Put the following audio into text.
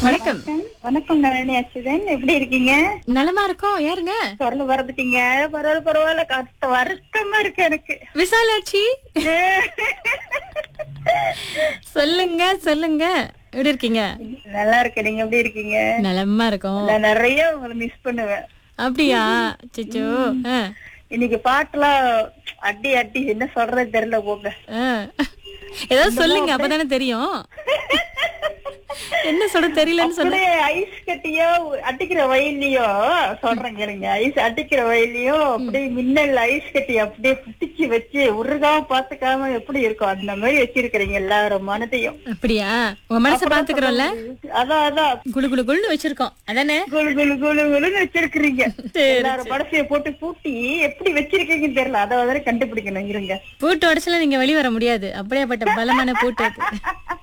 வணக்கம் வணக்கம் நளினி அச்சுதன் எப்படி இருக்கீங்க நலமா இருக்கோம் யாருங்க குரல் வரதுட்டீங்க பரவாயில்ல பரவாயில்ல கஷ்ட வருத்தமா இருக்கு எனக்கு விசாலாட்சி சொல்லுங்க சொல்லுங்க எப்படி இருக்கீங்க நல்லா இருக்கு நீங்க எப்படி இருக்கீங்க நலமா இருக்கோம் நான் நிறைய உங்களை மிஸ் பண்ணுவேன் அப்படியா சிச்சோ ஆ, இன்னைக்கு பாட்டுலாம் அடி அடி என்ன சொல்றது தெரியல போங்க ஆ. ஏதாவது சொல்லுங்க அப்பதானே தெரியும் என்ன சொல்ல தெரியலன்னு சொல்ல அப்படியே ஐஸ் கட்டியோ அடிக்கிற வயல்லையோ சொல்றேன் கேளுங்க ஐஸ் அடிக்கிற வயல்லையோ அப்படியே மின்னல் ஐஸ் கட்டி அப்படியே புட்டிச்சு வச்சு உருகாம பாத்துக்காம எப்படி இருக்கும் அந்த மாதிரி வச்சிருக்கிறீங்க எல்லாரும் மனதையும் அப்படியா உங்க மனசை பாத்துக்கிறோம்ல அதான் அதான் குளு குளு குளுன்னு வச்சிருக்கோம் அதானே குளு குளு குளு குளுன்னு வச்சிருக்கிறீங்க சரி, எல்லாரும் மனசைய போட்டு பூட்டி எப்படி வச்சிருக்கீங்கன்னு தெரியல அதை வரை கண்டுபிடிக்கணும் இருங்க பூட்டு உடச்சுல நீங்க வெளிய வர முடியாது அப்படியேப்பட்ட பலமான பூட்டு அது